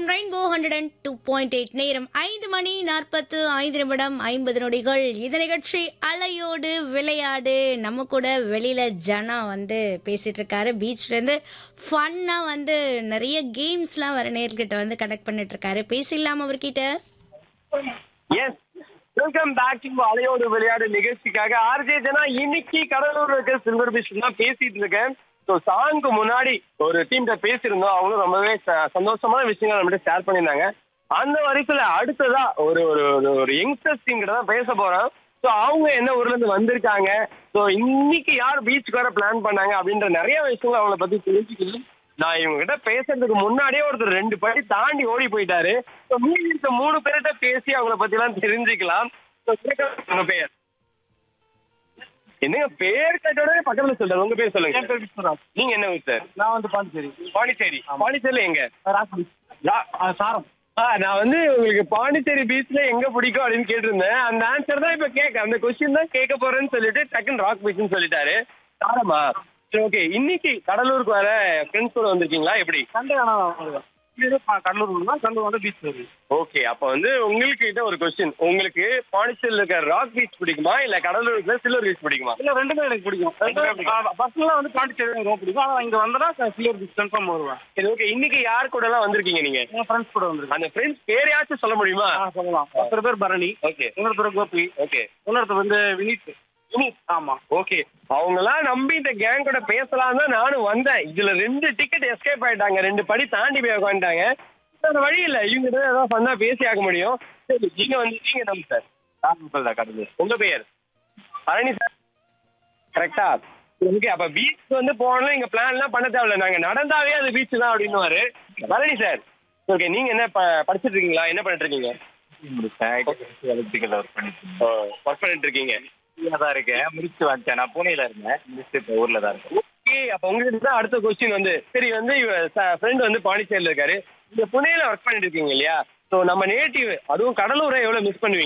FM rainbow hundred and two point eight நேரம் ஐந்து மணி நாற்பத்து ஐந்து நிமிடம் ஐம்பது நொடிகள் இந்த நிகழ்ச்சி அலையோடு விளையாடு நம்ம கூட வெளியில ஜனா வந்து பேசிட்டு இருக்காரு பீச்ல இருந்து ஃபன்னா வந்து நிறைய கேம்ஸ்லாம் வர நேர்கிட்ட வந்து கனெக்ட் பண்ணிட்டு இருக்காரு பேசிடலாம் அவர்கிட்ட எஸ் வெல்கம் பேக் டு அலையோடு விளையாடு நிகழ்ச்சிக்காக ஆர்ஜே ஜனா இன்னைக்கு கடலூர் இருக்க சில்வர் பீச் தான் பேசிட்டு இருக்கேன் ஸோ சாங்க்கு முன்னாடி ஒரு டீம்கிட்ட பேசியிருந்தோம் அவங்களும் ரொம்பவே ச- சந்தோஷமான விஷயங்கள் நம்மகிட்ட ஷேர் பண்ணியிருந்தாங்க அந்த வரிசையில அடுத்ததா ஒரு ஒரு ஒரு- ஒரு யங்ஸ்டர்ஸ் டீம் கிட்ட தான் பேச போறோம் ஸோ அவங்க என்ன ஊர்ல இருந்து வந்திருக்காங்க ஸோ இன்னைக்கு யார் பீச்சுக்கு வர பிளான் பண்ணாங்க அப்படின்ற நிறைய விஷயங்கள் அவங்கள பத்தி தெரிஞ்சுக்கலாம் நான் இவங்க கிட்ட பேசுறதுக்கு முன்னாடியே ஒருத்தர் ரெண்டு படி தாண்டி ஓடி போயிட்டாரு ஸோ மீதி இருக்க மூணு பேர்கிட்ட பேசி அவங்கள பத்தி எல்லாம் தெரிஞ்சுக்கலாம் So, கேட்கலாம் உங்க பேர் என்னங்க பேர் கேட்டோட பக்கத்துல சொல்றாரு உங்க பேர் சொல்லுங்க என் பேர் விஸ்வராஜ் நீங்க என்ன ஊர் சார் நான் வந்து பாண்டிச்சேரி பாண்டிச்சேரி பாண்டிச்சேரியில எங்க ராசி ரா- ஆ, சாரம் ஆ, நான் வந்து உங்களுக்கு பாண்டிச்சேரி பீச்ல எங்க பிடிக்கும் அப்படின்னு கேட்டிருந்தேன் அந்த ஆன்சர் தான் இப்ப கேட்க அந்த கொஸ்டின் தான் கேட்க போறேன்னு சொல்லிட்டு டக்குன்னு ராக் பீச்னு சொல்லிட்டாரு சாரமா சரி ஓகே இன்னைக்கு கடலூருக்கு வர ஃப்ரெண்ட்ஸ் கூட வந்திருக்கீங்களா எப்படி சண்டே ஆனால் வருவேன் இது பா- கடலூர் தான் கடலூர் வந்து பீச் வருது ஓகே அப்ப வந்து உங்களுக்கு கிட்ட ஒரு கொஸ்டின் உங்களுக்கு பாண்டிச்சேரியில் இருக்க ராக் பீச் பிடிக்குமா இல்ல கடலூர் இருக்கிற சில்வர் பீச் பிடிக்குமா இல்ல ரெண்டுமே எனக்கு பிடிக்கும் ரெண்டுமே பிடிக்கும். பஸ்லாம் வந்து பாண்டிச்சேரி எனக்கு ரொம்ப பிடிக்கும் ஆனால் இங்க வந்தனா சிலியர் பீச் கன்ஃபார்ம் வருவேன் சரி ஓகே இன்னைக்கு யார் கூட எல்லாம் வந்திருக்கீங்க நீங்க என் ஃப்ரெண்ட்ஸ் கூட வந்திருக்கேன் அந்த ஃப்ரெண்ட்ஸ் பேரையாச்சும் சொல்ல முடியுமா ஆ சொல்லலாம் ஒருத்தர் பேர் பரணி ஓகே இன்னொரு பேர் கோபி ஓகே இன்னொருத்தர் வந்து வினீத் வினீத் ஆமா ஓகே அவங்கலாம் நம்பி இந்த கேங் கூட பேசலாம் தான் நானும் வந்தேன் இதுல ரெண்டு டிக்கெட் எஸ்கேப் ஆயிட்டாங்க ரெண்டு படி தாண்டி போய் உட்காந்துட்டாங்க வேற வழி இல்ல இவங்க கிட்ட ஏதாவது பண்ணா பேசி ஆக முடியும் சரி நீங்க வந்து நீங்க நம்ம சார் நாகப்பல் தான் கடலூர் உங்க பெயர் பழனி சார் கரெக்டா ஓகே அப்ப பீச் வந்து போனோம் இங்க பிளான் எல்லாம் பண்ண தேவையில்ல நாங்க நடந்தாவே அது பீச் தான் அப்படின்னுவாரு பழனி சார் ஓகே நீங்க என்ன ப- படிச்சிட்டு இருக்கீங்களா என்ன பண்ணிட்டு இருக்கீங்க எலக்ட்ரிக்கல் ஒர்க் பண்ணிட்டு ஒர்க் பண்ணிட்டு இருக்கீங்க இருந்தேன் தான் இருக்கேன் முடிச்சு வந்துட்டேன் நான் பூனேல இருந்தேன் முடிச்சு இப்போ ஊர்ல தான் இருக்கேன் ஓகே அப்ப உங்ககிட்ட தான் அடுத்த கொஸ்டின் வந்து சரி வந்து ஃப்ரெண்ட் வந்து பாண்டிச்சேரியில இருக்காரு இங்க புனேல ஒர்க் பண்ணிட்டு இருக்கீங்க இல்லையா ஸோ நம்ம நேட்டிவ் அதுவும் கடலூரை எவ்வளவு மிஸ் பண்ணுவீங்க